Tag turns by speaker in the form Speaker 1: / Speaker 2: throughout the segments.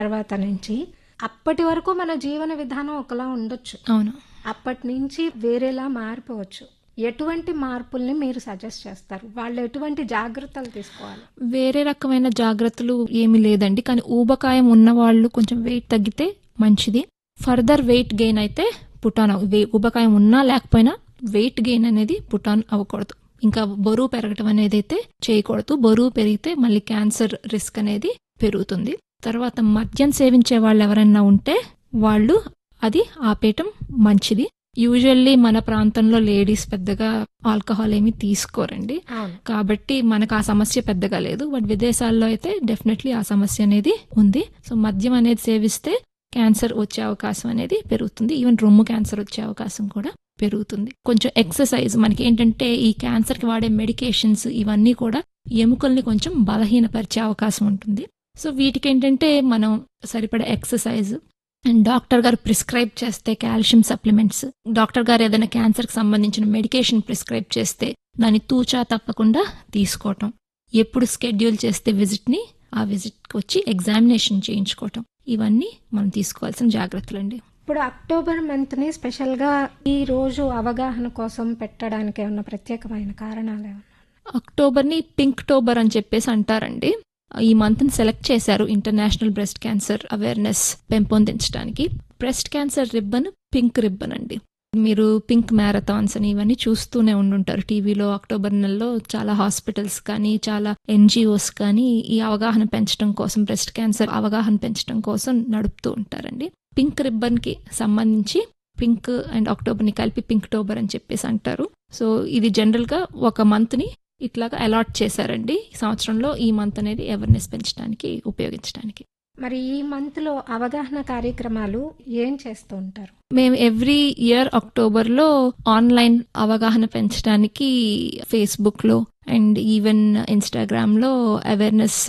Speaker 1: తర్వాత నుంచి అప్పటి వరకు మన జీవన విధానం ఒకలా ఉండొచ్చు
Speaker 2: అవును
Speaker 1: అప్పటి నుంచి వేరేలా మారిపోవచ్చు ఎటువంటి మార్పుల్ని మీరు సజెస్ట్ చేస్తారు వాళ్ళు ఎటువంటి జాగ్రత్తలు తీసుకోవాలి
Speaker 2: వేరే రకమైన జాగ్రత్తలు ఏమీ లేదండి కానీ ఊబకాయం ఉన్న వాళ్ళు కొంచెం వెయిట్ తగ్గితే మంచిది ఫర్దర్ వెయిట్ గెయిన్ అయితే పుటాన్ అవ- వే- ఊబకాయం ఉన్నా లేకపోయినా వెయిట్ గెయిన్ అనేది పుటాన్ అవ్వకూడదు ఇంకా బరువు పెరగటం అనేది అయితే చేయకూడదు బరువు పెరిగితే మళ్ళీ క్యాన్సర్ రిస్క్ అనేది పెరుగుతుంది తర్వాత మద్యం సేవించే వాళ్ళు ఎవరైనా ఉంటే వాళ్ళు అది ఆపేయటం మంచిది యూజువల్లీ మన ప్రాంతంలో లేడీస్ పెద్దగా ఆల్కహాల్ ఏమీ తీసుకోరండి
Speaker 1: అవును
Speaker 2: కాబట్టి మనకు ఆ సమస్య పెద్దగా లేదు బట్ విదేశాల్లో అయితే డెఫినెట్లీ ఆ సమస్య అనేది ఉంది సో మద్యం అనేది సేవిస్తే క్యాన్సర్ వచ్చే అవకాశం అనేది పెరుగుతుంది ఈవెన్ రొమ్ము క్యాన్సర్ వచ్చే అవకాశం కూడా పెరుగుతుంది కొంచెం ఎక్సర్సైజ్ మనకి ఏంటంటే ఈ క్యాన్సర్కి వాడే మెడికేషన్స్ ఇవన్నీ కూడా ఎముకల్ని కొంచెం బలహీనపరిచే అవకాశం ఉంటుంది సో వీటికి ఏంటంటే మనం సరిపడే ఎక్సర్సైజ్ అండ్ డాక్టర్ గారు ప్రిస్క్రైబ్ చేస్తే కాల్షియం సప్లిమెంట్స్ డాక్టర్ గారు ఏదైనా క్యాన్సర్కి సంబంధించిన మెడికేషన్ ప్రిస్క్రైబ్ చేస్తే దాన్ని తూచా తప్పకుండా తీసుకోవటం ఎప్పుడు స్కెడ్యూల్ చేస్తే విజిట్ని ఆ విజిట్కి వచ్చి ఎగ్జామినేషన్ చేయించుకోవటం ఇవన్నీ మనం తీసుకోవాల్సిన జాగ్రత్తలండి
Speaker 1: ఇప్పుడు అక్టోబర్ మంత్ ని స్పెషల్ గా ఈ రోజు అవగాహన కోసం పెట్టడానికి ఏమన్నా ప్రత్యేకమైన కారణాలు ఏమన్నా
Speaker 2: అక్టోబర్ని పింక్ టోబర్ అని చెప్పేసి అంటారండి ఈ మంత్ని సెలెక్ట్ చేశారు ఇంటర్నేషనల్ బ్రెస్ట్ క్యాన్సర్ అవేర్నెస్ పెంపొందించడానికి breast cancer ribbon pink ribbon అండి మీరు పింక్ మ్యారథాన్స్ అని ఇవన్నీ చూస్తూనే ఉండుంటారు టీవీలో అక్టోబర్ నెలలో చాలా హాస్పిటల్స్ కానీ చాలా ఎన్జిఓస్ కానీ ఈ అవగాహన పెంచడం కోసం బ్రెస్ట్ క్యాన్సర్ అవగాహన పెంచడం కోసం నడుపుతూ ఉంటారండి పింక్ రిబ్బన్ కి సంబంధించి పింక్ అండ్ అక్టోబర్ ని కలిపి పింక్ టోబర్ అని చెప్పేసి అంటారు సో ఇది జనరల్ గా ఒక మంత్ ని ఇట్లాగా అలాట్ చేశారండి ఈ సంవత్సరంలో ఈ మంత్ అనేది అవేర్నెస్ పెంచడానికి ఉపయోగించడానికి
Speaker 1: మరి ఈ మంత్ లో అవగాహన కార్యక్రమాలు ఏం చేస్తూ ఉంటారు
Speaker 2: మేము ఎవ్రీ ఇయర్ అక్టోబర్లో ఆన్లైన్ అవగాహన పెంచడానికి ఫేస్బుక్లో అండ్ ఈవెన్ ఇన్స్టాగ్రామ్లో అవేర్నెస్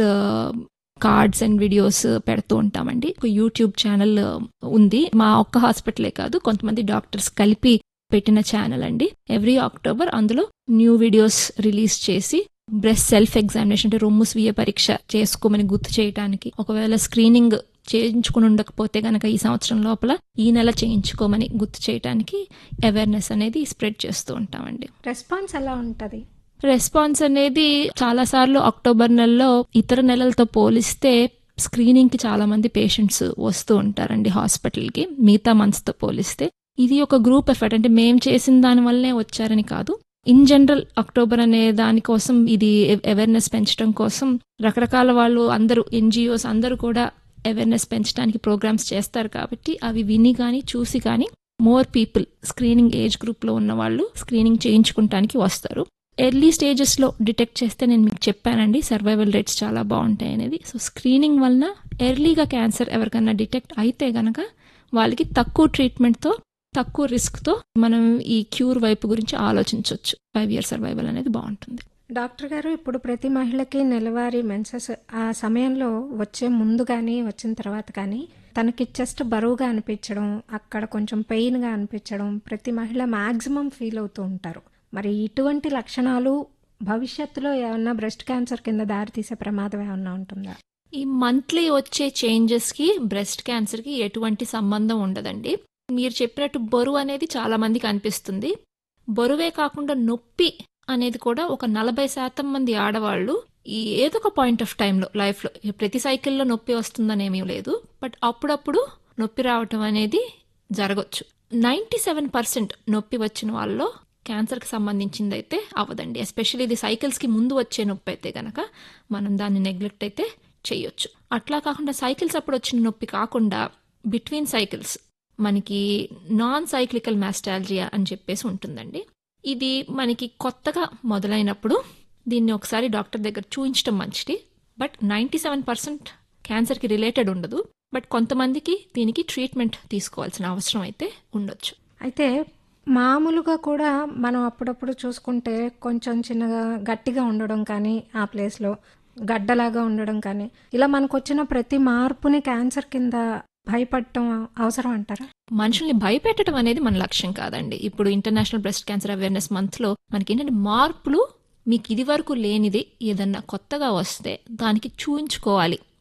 Speaker 2: కార్డ్స్ అండ్ వీడియోస్ పెడుతూ ఉంటామండి ఒక యూట్యూబ్ ఛానల్ ఉంది మా ఒక్క హాస్పిటలే కాదు కొంతమంది డాక్టర్స్ కలిపి పెట్టిన ఛానల్ అండి ఎవ్రీ అక్టోబర్ అందులో న్యూ వీడియోస్ రిలీజ్ చేసి బ్రెస్ట్ సెల్ఫ్ ఎగ్జామినేషన్ అంటే రొమ్ము స్వీయ పరీక్ష చేసుకోమని గుర్తు చేయడానికి ఒకవేళ స్క్రీనింగ్ చేయించుకుని ఉండకపోతే గనక ఈ సంవత్సరం లోపల ఈ నెల చేయించుకోమని గుర్తు చేయడానికి అవేర్నెస్ అనేది స్ప్రెడ్ చేస్తూ ఉంటామండి
Speaker 1: రెస్పాన్స్ ఎలా ఉంటది
Speaker 2: రెస్పాన్స్ అనేది చాలా సార్లు అక్టోబర్ నెలలో ఇతర నెలలతో పోలిస్తే స్క్రీనింగ్ కి చాలా మంది పేషెంట్స్ వస్తూ ఉంటారండి హాస్పిటల్ కి మిగతా మంత్స్ తో పోలిస్తే ఇది ఒక గ్రూప్ ఎఫర్ట్ అంటే మేం చేసిన దాని వల్లనే వచ్చారని కాదు ఇన్ జనరల్ అక్టోబర్ అనే దానికోసం ఇది అవేర్నెస్ పెంచడం కోసం రకరకాల వాళ్ళు అందరూ ఎన్జిఓస్ అందరూ కూడా అవేర్నెస్ పెంచడానికి ప్రోగ్రామ్స్ చేస్తారు కాబట్టి అవి విని కానీ చూసి కానీ more people screening age group లో ఉన్న వాళ్ళు స్క్రీనింగ్ చేయించుకుంటానికి వస్తారు ఎర్లీ స్టేజెస్ లో డిటెక్ట్ చేస్తే నేను మీకు చెప్పానండి సర్వైవల్ రేట్స్ చాలా బాగుంటాయి అనేది సో స్క్రీనింగ్ వలన ఎర్లీగా క్యాన్సర్ ఎవరికైనా డిటెక్ట్ అయితే గనక వాళ్ళకి తక్కువ ట్రీట్మెంట్తో తక్కువ రిస్క్తో మనం ఈ క్యూర్ వైపు గురించి ఆలోచించవచ్చు ఫైవ్ ఇయర్ సర్వైవల్ అనేది బాగుంటుంది
Speaker 1: డాక్టర్ గారు ఇప్పుడు ప్రతి మహిళకి నెలవారీ మెన్సెస్ ఆ సమయంలో వచ్చే ముందు కానీ వచ్చిన తర్వాత కానీ తనకి చెస్ట్ బరువుగా అనిపించడం అక్కడ కొంచెం పెయిన్గా అనిపించడం ప్రతి మహిళ మాక్సిమం ఫీల్ అవుతూ ఉంటారు మరి ఇటువంటి లక్షణాలు భవిష్యత్తులో ఏమన్నా బ్రెస్ట్ క్యాన్సర్ కింద దారితీసే ప్రమాదం ఏమన్నా ఉంటుందా
Speaker 2: ఈ మంత్లీ వచ్చే చేంజెస్ కి బ్రెస్ట్ క్యాన్సర్ కి ఎటువంటి సంబంధం ఉండదండి మీరు చెప్పినట్టు బరువు అనేది చాలా మందికి అనిపిస్తుంది బరువే కాకుండా నొప్పి అనేది కూడా ఒక నలభై శాతం మంది ఆడవాళ్ళు ఈ ఏదో ఒక పాయింట్ ఆఫ్ టైంలో లైఫ్లో ప్రతి సైకిల్లో నొప్పి వస్తుందని ఏమీ లేదు బట్ అప్పుడప్పుడు నొప్పి రావటం అనేది జరగచ్చు నైంటీ సెవెన్ పర్సెంట్ నొప్పి వచ్చిన వాళ్ళలో క్యాన్సర్కి సంబంధించింది అయితే అవ్వదండి ఎస్పెషల్లీ ఇది సైకిల్స్కి ముందు వచ్చే నొప్పి అయితే గనక మనం దాన్ని నెగ్లెక్ట్ అయితే చేయొచ్చు అట్లా కాకుండా సైకిల్స్ అప్పుడు వచ్చిన నొప్పి కాకుండా బిట్వీన్ సైకిల్స్ మనకి నాన్ సైక్లికల్ మ్యాస్టాలజియా అని చెప్పేసి ఉంటుందండి ఇది మనకి కొత్తగా మొదలైనప్పుడు దీన్ని ఒకసారి డాక్టర్ దగ్గర చూపించడం మంచిది బట్ నైంటీ సెవెన్ పర్సెంట్ క్యాన్సర్కి రిలేటెడ్ ఉండదు బట్ కొంతమందికి దీనికి ట్రీట్మెంట్ తీసుకోవాల్సిన అవసరం అయితే ఉండొచ్చు
Speaker 1: అయితే మామూలుగా కూడా మనం అప్పుడప్పుడు చూసుకుంటే కొంచెం చిన్నగా గట్టిగా ఉండడం కానీ ఆ ప్లేస్లో గడ్డలాగా ఉండడం కానీ ఇలా మనకు వచ్చిన ప్రతి మార్పుని క్యాన్సర్ కింద భయపడటం అవసరం అంటారా
Speaker 2: మనుషుల్ని భయపెట్టడం అనేది మన లక్ష్యం కాదండి ఇప్పుడు international breast cancer awareness month లో మనకి ఏంటంటే మార్పులు మీకు ఇది వరకు లేనిది ఏదన్నా కొత్తగా వస్తే దానికి చూయించుకోవాలి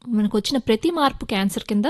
Speaker 2: మనకు వచ్చిన ప్రతి మార్పు క్యాన్సర్ కింద